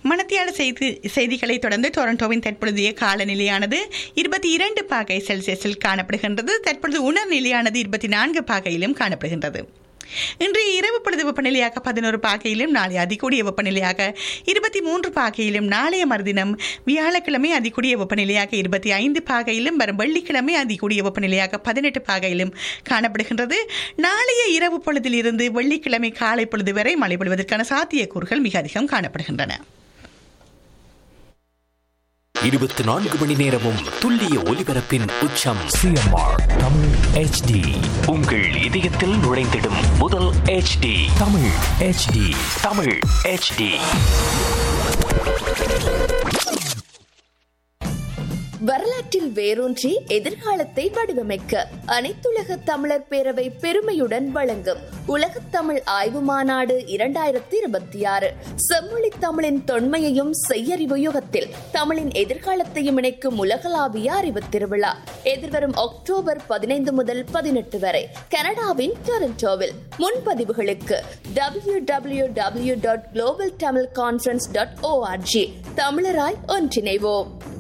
மணத்தியால செய்தி செய்திகளை தொடர்ந்து டொரண்டோவின் தற்பொழுதைய காலநிலையானது இருபத்தி இரண்டு பாகை செல்சியஸில் காணப்படுகின்றது தற்பொழுது உணர் நிலையானது இருபத்தி நான்கு பாகையிலும் காணப்படுகின்றது இன்றைய இரவு பொழுது வெப்பநிலையாக பதினோரு பாகையிலும் நாளை அதிகூடிய வெப்பநிலையாக இருபத்தி மூன்று பாகையிலும் நாளைய மறுதினம் வியாழக்கிழமை அதிகூடிய வெப்பநிலையாக இருபத்தி ஐந்து பாகையிலும் வரும் வெள்ளிக்கிழமை அதிகூடிய வெப்பநிலையாக பதினெட்டு பாகையிலும் காணப்படுகின்றது நாளைய இரவு பொழுதில் இருந்து வெள்ளிக்கிழமை காலை பொழுது வரை மழை பொழிவதற்கான சாத்தியக்கூறுகள் மிக அதிகம் காணப்படுகின்றன இருபத்தி நான்கு மணி நேரமும் துல்லிய ஒலிபரப்பின் உச்சம் சிஎம்ஆர் தமிழ் ஹெச்டி உங்கள் இதயத்தில் நுழைந்திடும் முதல் HD Tamil HD Tamil HD வரலாற்றில் வேரூன்றி எதிர்காலத்தை வடிவமைக்க அனைத்துலக தமிழர் பேரவை பெருமையுடன் வழங்கும் உலகத் தமிழ் ஆய்வு மாநாடு இரண்டாயிரத்தி இருபத்தி ஆறு செம்மொழி தமிழின் தொன்மையையும் செய்யறிவு யுகத்தில் தமிழின் எதிர்காலத்தையும் இணைக்கும் உலகளாவிய அறிவு திருவிழா எதிர்வரும் அக்டோபர் பதினைந்து முதல் பதினெட்டு வரை கனடாவின் டொரண்டோவில் முன்பதிவுகளுக்கு W W W dot global Tamil conference dot org தமிழராய் ஒன்றிணைவோம்